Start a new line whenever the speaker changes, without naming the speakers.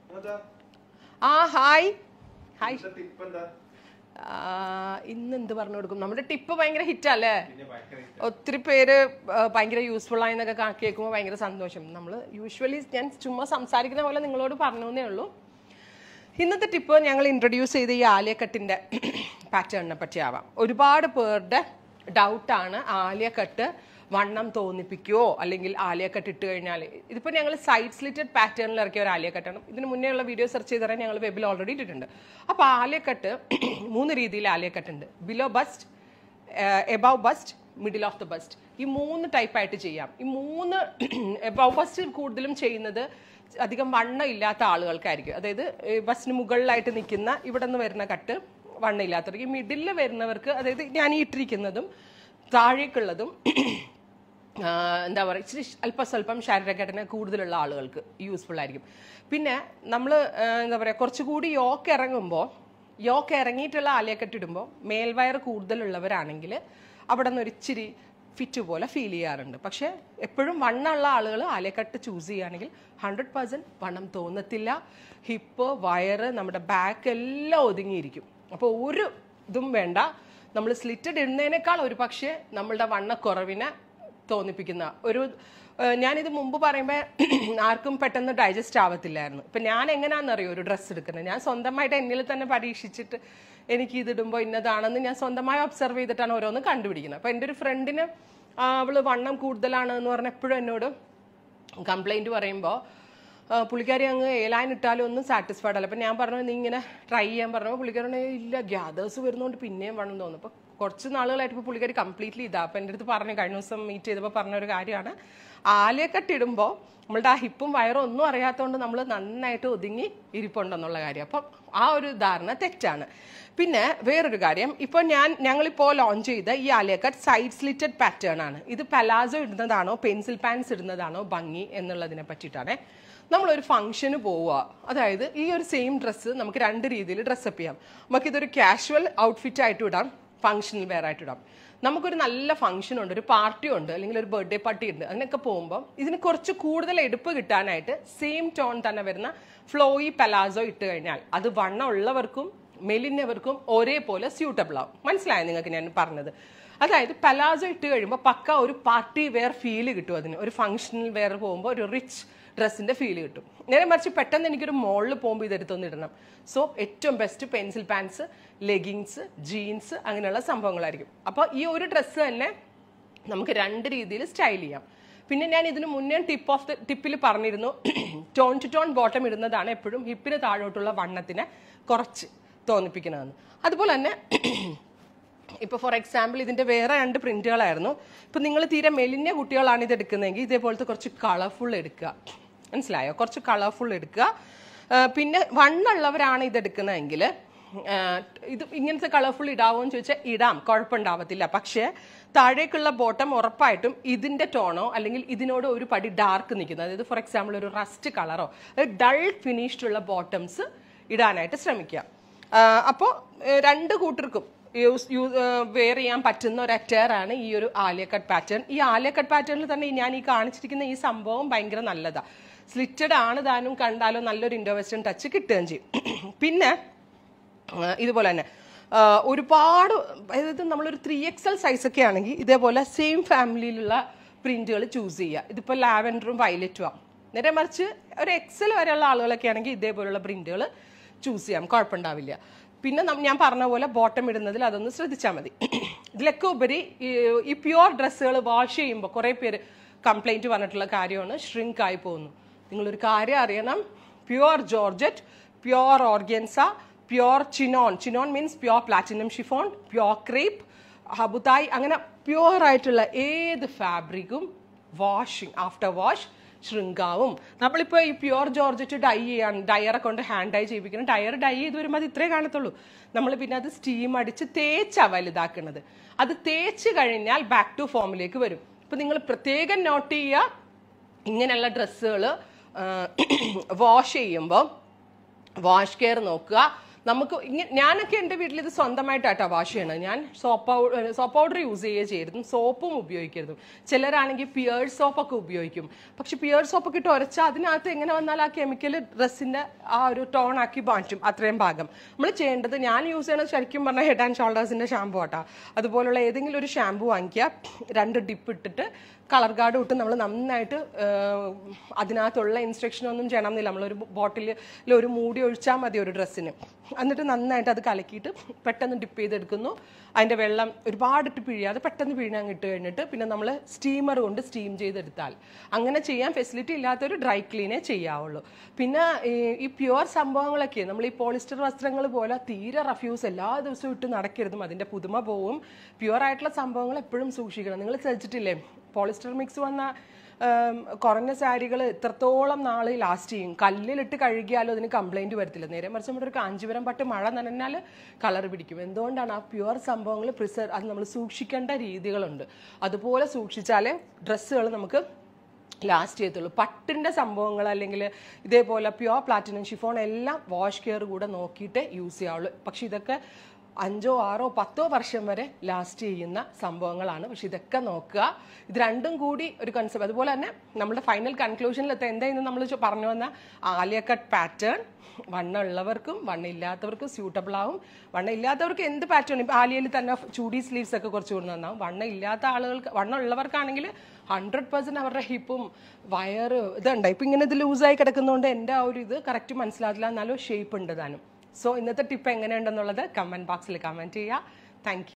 അതാ
ആ hi hi
ഇന്നത്തെ ടിപ്പ് എന്താ
ആ, ഇന്ന് എന്ത് പറഞ്ഞു കൊടുക്കും നമ്മുടെ ടിപ്പ് ഭയങ്കര ഹിറ്റ് അല്ലേ
പിന്നെ ഭയങ്കര hit.
ഒത്തിരി പേര് ആ, ഭയങ്കര യൂസ്ഫുൾ ആയെന്നൊക്കെ കാ- കേൾക്കുമ്പോൾ ഭയങ്കര സന്തോഷം നമ്മൾ യൂഷ്വലി ഞാൻ ചുമ്മാ സംസാരിക്കുന്ന പോലെ നിങ്ങളോട് പറഞ്ഞേ ഉള്ളൂ ഇന്നത്തെ ടിപ്പ് ഞങ്ങൾ ഇൻട്രൊഡ്യൂസ് ചെയ്ത ഈ ആലിയക്കട്ടിൻ്റെ പാറ്റേണിനെ പറ്റിയാവാം ഒരുപാട് പേരുടെ ഡൗട്ടാണ് ആലിയക്കട്ട് വണ്ണം തോന്നിപ്പിക്കുവോ അല്ലെങ്കിൽ ആലിയക്കട്ട് ഇട്ട് കഴിഞ്ഞാൽ ഇതിപ്പോൾ ഞങ്ങൾ സൈഡ് സ്ലിറ്റഡ് പാറ്റേണിൽ ഇറക്കിയ ഒരു ആലിയക്കട്ടാണ് ഇതിന് മുന്നേ ഉള്ള വീഡിയോ സെർച്ച് ചെയ്താൽ ഞങ്ങൾ വെബിൽ ഓൾറെഡി ഇട്ടിട്ടുണ്ട് അപ്പോൾ ആലിയക്കട്ട് മൂന്ന് രീതിയിൽ ആലിയക്കട്ടുണ്ട് below bust above bust middle of the bust ഈ മൂന്ന് ടൈപ്പായിട്ട് ചെയ്യാം ഈ മൂന്ന് എബവ് ബസ്റ്റ് കൂടുതലും ചെയ്യുന്നത് അധികം വണ്ണം ഇല്ലാത്ത ആളുകൾക്കായിരിക്കും അതായത് ബസ്സിന് മുകളിലായിട്ട് നിൽക്കുന്ന ഇവിടെ നിന്ന് വരുന്ന കട്ട് വണ്ണം ഇല്ലാത്തവർക്ക് ഈ മിഡിലിൽ വരുന്നവർക്ക് അതായത് ഞാൻ ഈ ഇട്ടിരിക്കുന്നതും താഴേക്കുള്ളതും ആ, എന്താ പറയുക ഇച്ചിരി അല്പസ്വല്പം ശരീരഘടന കൂടുതലുള്ള ആളുകൾക്ക് യൂസ്ഫുൾ ആയിരിക്കും പിന്നെ നമ്മൾ എന്താ പറയുക കുറച്ചുകൂടി യോക്ക് ഇറങ്ങുമ്പോൾ യോക്ക് ഇറങ്ങിയിട്ടുള്ള ആലിയക്കെട്ട് ഇടുമ്പോൾ മേൽവയർ കൂടുതലുള്ളവരാണെങ്കിൽ അവിടെ നിന്ന് ഒരു ഇച്ചിരി ഫിറ്റ് പോലെ ഫീൽ ചെയ്യാറുണ്ട് പക്ഷേ എപ്പോഴും വണ്ണമുള്ള ആളുകൾ ആലിയക്കട്ട് ചൂസ് ചെയ്യുകയാണെങ്കിൽ ഹൺഡ്രഡ് പെർസെൻറ്റ് വണ്ണം തോന്നത്തില്ല ഹിപ്പ് വയറ് നമ്മുടെ ബാക്ക് എല്ലാം ഒതുങ്ങിയിരിക്കും അപ്പോൾ ഒരു ഇതും വേണ്ട നമ്മൾ സ്ലിറ്റഡ് ഇടുന്നതിനേക്കാൾ ഒരു പക്ഷേ നമ്മളുടെ വണ്ണക്കുറവിനെ തോന്നിപ്പിക്കുന്ന ഒരു ഏഹ് ഞാനിത് മുമ്പ് പറയുമ്പോൾ ആർക്കും പെട്ടെന്ന് ഡൈജസ്റ്റ് ആവത്തില്ലായിരുന്നു ഇപ്പം ഞാൻ എങ്ങനെയാണെന്നറിയോ ഒരു ഡ്രസ്സ് എടുക്കുന്നത് ഞാൻ സ്വന്തമായിട്ട് എന്നിൽ തന്നെ പരീക്ഷിച്ചിട്ട് എനിക്ക് ഇതിടുമ്പോൾ ഇന്നതാണെന്ന് ഞാൻ സ്വന്തമായി ഒബ്സർവ് ചെയ്തിട്ടാണ് ഓരോന്ന് കണ്ടുപിടിക്കുന്നത് അപ്പം എൻ്റെ ഒരു ഫ്രണ്ടിന് അവൾ വണ്ണം കൂടുതലാണ് എന്ന് പറഞ്ഞ എപ്പോഴും എന്നോട് കംപ്ലൈൻറ്റ് പറയുമ്പോൾ പുള്ളിക്കാരി അങ്ങ് ഏലാൻ ഇട്ടാലും ഒന്നും സാറ്റിസ്ഫൈഡ് അല്ല അപ്പം ഞാൻ പറഞ്ഞു നീ ഇങ്ങനെ ട്രൈ ചെയ്യാൻ പറഞ്ഞപ്പോൾ പുള്ളിക്കാരി പറഞ്ഞു, ഇല്ല ഗ്യാദേഴ്സ് വരുന്നതുകൊണ്ട് പിന്നെയും വേണം തോന്നുന്നു അപ്പോൾ കുറച്ച് നാളുകളായിട്ട് ഇപ്പോൾ പുള്ളിക്കാരി കംപ്ലീറ്റ്ലി ഇതാ അപ്പം എൻ്റെ അടുത്ത് പറഞ്ഞു കഴിഞ്ഞ ദിവസം മീറ്റ് ചെയ്തപ്പോൾ പറഞ്ഞ ഒരു കാര്യമാണ് ആലിയക്കട്ട് ഇടുമ്പോൾ നമ്മളുടെ ആ ഹിപ്പും വയറും ഒന്നും അറിയാത്തതുകൊണ്ട് നമ്മൾ നന്നായിട്ട് ഒതുങ്ങി ഇരിപ്പുണ്ടെന്നുള്ള കാര്യം അപ്പം ആ ഒരു ധാരണ തെറ്റാണ് പിന്നെ വേറൊരു കാര്യം ഇപ്പോൾ ഞാൻ ഞങ്ങളിപ്പോൾ ലോഞ്ച് ചെയ്ത ഈ ആലിയക്കട്ട് സൈഡ് സ്ലിറ്റഡ് പാറ്റേൺ ആണ് ഇത് പലാസോ ഇടുന്നതാണോ പെൻസിൽ പാൻസ് ഇടുന്നതാണോ ഭംഗി എന്നുള്ളതിനെ പറ്റിയിട്ടാണ് നമ്മളൊരു ഫംഗ്ഷന് പോവുക അതായത് ഈ ഒരു സെയിം ഡ്രസ്സ് നമുക്ക് രണ്ട് രീതിയിൽ ഡ്രസ്സപ്പ് ചെയ്യാം നമുക്കിതൊരു കാഷ്വൽ ഔട്ട്ഫിറ്റ് ആയിട്ട് ഇടാം ഫംഗ്ഷനിൽ വെയർ ആയിട്ട് ഇടാം നമുക്കൊരു നല്ല ഫംഗ്ഷൻ ഉണ്ട് ഒരു പാർട്ടി ഉണ്ട് അല്ലെങ്കിൽ ഒരു ബർത്ത്ഡേ പാർട്ടി ഉണ്ട് അതിനൊക്കെ പോകുമ്പോൾ ഇതിന് കുറച്ച് കൂടുതൽ എടുപ്പ് കിട്ടാനായിട്ട് സെയിം ടോൺ തന്നെ വരുന്ന ഫ്ലോയി പലാസോ ഇട്ട് കഴിഞ്ഞാൽ അത് വണ്ണം ഉള്ളവർക്കും മെലിഞ്ഞവർക്കും ഒരേപോലെ സ്യൂട്ടബിൾ ആവും മനസ്സിലായോ നിങ്ങൾക്ക് ഞാൻ പറഞ്ഞത് അതായത് പലാസോ ഇട്ട് കഴിയുമ്പോൾ പക്ക ഒരു പാർട്ടി വെയർ ഫീല് കിട്ടും അതിന് ഒരു ഫംഗ്ഷനിൽ വെയർ പോകുമ്പോൾ ഒരു റിച്ച് ഡ്രസ്സിന്റെ ഫീൽ കിട്ടും നേരെ മറിച്ച് പെട്ടെന്ന് എനിക്കൊരു മോളിൽ പോകുമ്പോൾ ഇതെടുത്തൊന്ന് ഇടണം സോ ഏറ്റവും best pencil pants leggings jeans അങ്ങനെയുള്ള സംഭവങ്ങളായിരിക്കും അപ്പോൾ ഈ ഒരു ഡ്രസ്സ് തന്നെ നമുക്ക് രണ്ട് രീതിയിൽ സ്റ്റൈൽ ചെയ്യാം പിന്നെ ഞാൻ ഇതിന് മുന്നേ ടിപ്പ് ഓഫ് ദ ടിപ്പിൽ പറഞ്ഞിരുന്നു ടോൺ ടു ടോൺ ബോട്ടം ഇടുന്നതാണ് എപ്പോഴും ഹിപ്പിന് താഴോട്ടുള്ള വണ്ണത്തിനെ കുറച്ച് തോന്നിപ്പിക്കുന്നതെന്ന് അതുപോലെ തന്നെ ഇപ്പോൾ ഫോർ എക്സാമ്പിൾ ഇതിൻ്റെ വേറെ രണ്ട് പ്രിന്റുകളായിരുന്നു ഇപ്പം നിങ്ങൾ തീരെ മെലിഞ്ഞ കുട്ടികളാണ് ഇത് എടുക്കുന്നതെങ്കിൽ ഇതേപോലത്തെ കുറച്ച് കളർഫുൾ എടുക്കുക മനസ്സിലായോ കുറച്ച് കളർഫുൾ എടുക്കുക ആ, പിന്നെ വണ്ണുള്ളവരാണ് ഇത് എടുക്കുന്നതെങ്കിൽ ആ, ഇത് ഇങ്ങനത്തെ കളർഫുൾ ഇടാവോ എന്ന് ചോദിച്ചാൽ ഇടാം കുഴപ്പമുണ്ടാവത്തില്ല പക്ഷേ താഴേക്കുള്ള ബോട്ടം ഉറപ്പായിട്ടും ഇതിന്റെ ടോണോ അല്ലെങ്കിൽ ഇതിനോട് ഒരു പടി ഡാർക്ക് നിൽക്കുന്നത് അതായത് ഫോർ എക്സാമ്പിൾ ഒരു റസ്റ്റ് കളറോ ഡൾ ഫിനിഷ്ഡ് ഉള്ള ബോട്ടംസ് ഇടാനായിട്ട് ശ്രമിക്കുക അപ്പോൾ രണ്ട് കൂട്ടർക്കും യൂസ് യൂസ് വെയർ ചെയ്യാൻ പറ്റുന്ന ഒരു അറ്റയറാണ് ഈ ഒരു ആലിയക്കട്ട് പാറ്റേൺ ഈ ആലിയക്കട്ട് പാറ്റേണിൽ തന്നെ ഞാൻ ഈ കാണിച്ചിരിക്കുന്ന ഈ സംഭവം ഭയങ്കര നല്ലതാണ് സ്ലിറ്റഡ് ആണ് താനും കണ്ടാലോ നല്ലൊരു ഇൻഡോ വെസ്റ്റേൺ ടച്ച് കിട്ടുകയും ചെയ്യും പിന്നെ ആ, ഇതുപോലെ തന്നെ ആ, ഒരുപാട് അതായത് നമ്മളൊരു ത്രീ എക്സ് എൽ സൈസൊക്കെ ആണെങ്കിൽ ഇതേപോലെ സെയിം ഫാമിലിയിലുള്ള പ്രിന്റുകൾ ചൂസ് ചെയ്യുക ഇതിപ്പോൾ ലാവൻഡറും വയലറ്റും ആവും നേരെ മറിച്ച് ഒരു എക്സൽ വരെയുള്ള ആളുകളൊക്കെ ആണെങ്കിൽ ഇതേപോലുള്ള പ്രിന്റുകൾ ചൂസ് ചെയ്യാം കുഴപ്പമുണ്ടാവില്ല പിന്നെ നം- ഞാൻ പറഞ്ഞ പോലെ ബോട്ടം ഇടുന്നതിൽ അതൊന്ന് ശ്രദ്ധിച്ചാൽ മതി ഇതിലൊക്കെ ഉപരി ഈ ഈ പ്യുവർ ഡ്രസ്സുകൾ വാഷ് ചെയ്യുമ്പോൾ കുറേ പേര് കംപ്ലൈൻറ്റ് പറഞ്ഞിട്ടുള്ള കാര്യമാണ് ഷ്രിങ്ക് ആയി പോകുന്നു നിങ്ങളൊരു കാര്യം അറിയണം pure georgette pure organza pure chinon chinon means pure platinum chiffon pure crepe habutai അങ്ങനെ പ്യുവർ ആയിട്ടുള്ള ഏത് ഫാബ്രിക്കും വാഷിങ് ആഫ്റ്റർ വാഷ് ശൃംഗാവും നമ്മളിപ്പോൾ ഈ പ്യുവർ ജോർജറ്റ് ഡൈ ചെയ്യാൻ ഡയറെ കൊണ്ട് ഹാൻഡ് ഡൈ ചെയ്യിപ്പിക്കണം ഡയർ ഡൈ ചെയ്ത് വരുമ്പോൾ അത് ഇത്രേ കാണത്തുള്ളൂ നമ്മൾ പിന്നെ അത് സ്റ്റീം അടിച്ച് തേച്ചാ വലുതാക്കുന്നത് അത് തേച്ച് കഴിഞ്ഞാൽ ബാക്ക് ടു ഫോമിലേക്ക് വരും ഇപ്പം നിങ്ങൾ പ്രത്യേകം നോട്ട് ചെയ്യുക ഇങ്ങനെയുള്ള ഡ്രസ്സുകൾ വാഷ് ചെയ്യുമ്പോൾ വാഷ് കെയർ നോക്കുക നമുക്ക് ഇങ്ങനെ ഞാനൊക്കെ എൻ്റെ വീട്ടിൽ ഇത് സ്വന്തമായിട്ടാട്ടോ വാഷ് ചെയ്യണം ഞാൻ soap powder soap powder use ചെയ്യുകയും ചെയ്യരുതും സോപ്പും ഉപയോഗിക്കരുതും ചിലരാണെങ്കിൽ പിയേർ സോപ്പൊക്കെ ഉപയോഗിക്കും പക്ഷെ പിയേർ സോപ്പൊക്കെ ഇട്ട് ഉരച്ചാൽ അതിനകത്ത് എങ്ങനെ വന്നാൽ ആ കെമിക്കൽ ഡ്രസ്സിൻ്റെ ആ ഒരു ടോൺ ആക്കി മാറ്റും അത്രയും ഭാഗം നമ്മൾ ചെയ്യേണ്ടത് ഞാൻ യൂസ് ചെയ്യണത് ശരിക്കും പറഞ്ഞാൽ ഹെഡ് ആൻഡ് ഷോൾഡേഴ്സിൻ്റെ ഷാമ്പു ആട്ടോ അതുപോലുള്ള ഏതെങ്കിലും ഒരു ഷാമ്പു വാങ്ങിക്കുക രണ്ട് ഡിപ്പ് ഇട്ടിട്ട് കളർ ഗാർഡ് ഇട്ട് നമ്മൾ നന്നായിട്ട് ഏഹ്, അതിനകത്തുള്ള ഇൻസ്ട്രക്ഷൻ ഒന്നും ചെയ്യണം എന്നില്ല നമ്മളൊരു ബോട്ടിലിൽ ഒരു മൂടി ഒഴിച്ചാൽ മതി ഒരു ഡ്രസ്സിന് എന്നിട്ട് നന്നായിട്ട് അത് കലക്കിയിട്ട് പെട്ടെന്ന് ഡിപ്പ് ചെയ്തെടുക്കുന്നു അതിൻ്റെ വെള്ളം ഒരുപാടിട്ട് പിഴിയാതെ പെട്ടെന്ന് പിഴിഞ്ഞാൽ ഇട്ട് കഴിഞ്ഞിട്ട് പിന്നെ നമ്മൾ സ്റ്റീമർ കൊണ്ട് സ്റ്റീം ചെയ്തെടുത്താൽ അങ്ങനെ ചെയ്യാൻ ഫെസിലിറ്റി ഇല്ലാത്തൊരു ഡ്രൈ ക്ലീനേ ചെയ്യാവുള്ളൂ പിന്നെ ഈ ഈ പ്യുവർ സംഭവങ്ങളൊക്കെ നമ്മൾ ഈ പോളിസ്റ്റർ വസ്ത്രങ്ങൾ പോലെ തീരെ റഫ്യൂസ് എല്ലാ ദിവസവും ഇട്ട് നടക്കരുതും അതിൻ്റെ പുതുമ പോവും പ്യുവർ ആയിട്ടുള്ള സംഭവങ്ങൾ എപ്പോഴും സൂക്ഷിക്കണം നിങ്ങൾ ശ്രദ്ധിച്ചിട്ടില്ലേ പോളിസ്റ്റർ മിക്സ് വന്ന ഉം, കുറഞ്ഞ സാരികൾ ഇത്രത്തോളം നാൾ ലാസ്റ്റ് ചെയ്യും കല്ലിലിട്ട് കഴുകിയാലും അതിന് കംപ്ലൈന്റ് വരത്തില്ല നേരെ മറിച്ച് നമ്മുടെ ഒരു കാഞ്ചീപുരം പട്ട് മഴ നനഞ്ഞാൽ കളർ പിടിക്കും എന്തുകൊണ്ടാണ് ആ പ്യുവർ സംഭവങ്ങൾ പ്രിസർവ് അത് നമ്മൾ സൂക്ഷിക്കേണ്ട രീതികളുണ്ട് അതുപോലെ സൂക്ഷിച്ചാലേ ഡ്രസ്സുകൾ നമുക്ക് ലാസ്റ്റ് ചെയ്യത്തുള്ളൂ പട്ടിൻ്റെ സംഭവങ്ങൾ അല്ലെങ്കിൽ ഇതേപോലെ പ്യുവർ പ്ലാറ്റിനം ഷിഫോൺ എല്ലാം വാഷ് കെയർ കൂടെ നോക്കിയിട്ടേ യൂസ് ചെയ്യാവുള്ളൂ പക്ഷെ ഇതൊക്കെ അഞ്ചോ ആറോ പത്തോ വർഷം വരെ ലാസ്റ്റ് ചെയ്യുന്ന സംഭവങ്ങളാണ് പക്ഷെ ഇതൊക്കെ നോക്കുക ഇത് രണ്ടും കൂടി ഒരു കൺസെപ്റ്റ് അതുപോലെ തന്നെ നമ്മുടെ ഫൈനൽ കൺക്ലൂഷനിലെത്താൻ എന്തായിരുന്നു നമ്മൾ പറഞ്ഞു വന്ന ആലിയ കട്ട് പാറ്റേൺ വണ്ണമുള്ളവർക്കും വണ്ണില്ലാത്തവർക്കും സ്യൂട്ടബിൾ ആവും വണ്ണം ഇല്ലാത്തവർക്ക് എന്ത് പാറ്റേൺ ഇപ്പം ആലിയയിൽ തന്നെ ചൂടി സ്ലീവ്സ് ഒക്കെ കുറച്ച് കൂടി നന്നാവും വണ്ണം ഇല്ലാത്ത ആളുകൾക്ക് വണ്ണം ഉള്ളവർക്കാണെങ്കിൽ ഹൺഡ്രഡ് പെർസെൻറ്റ് അവരുടെ ഹിപ്പും വയറ് ഇതുണ്ട് ഇപ്പം ഇങ്ങനെ ഇത് ലൂസായി കിടക്കുന്നതുകൊണ്ട് എൻ്റെ ആ ഒരു ഇത് കറക്റ്റ് മനസ്സിലാകില്ല എന്നാലും ഷേപ്പ് ഉണ്ട് താനും സോ ഇന്നത്തെ ടിപ്പ് എങ്ങനെയുണ്ടെന്നുള്ളത് കമൻറ്റ് ബോക്സിൽ കമൻറ്റ് ചെയ്യുക താങ്ക്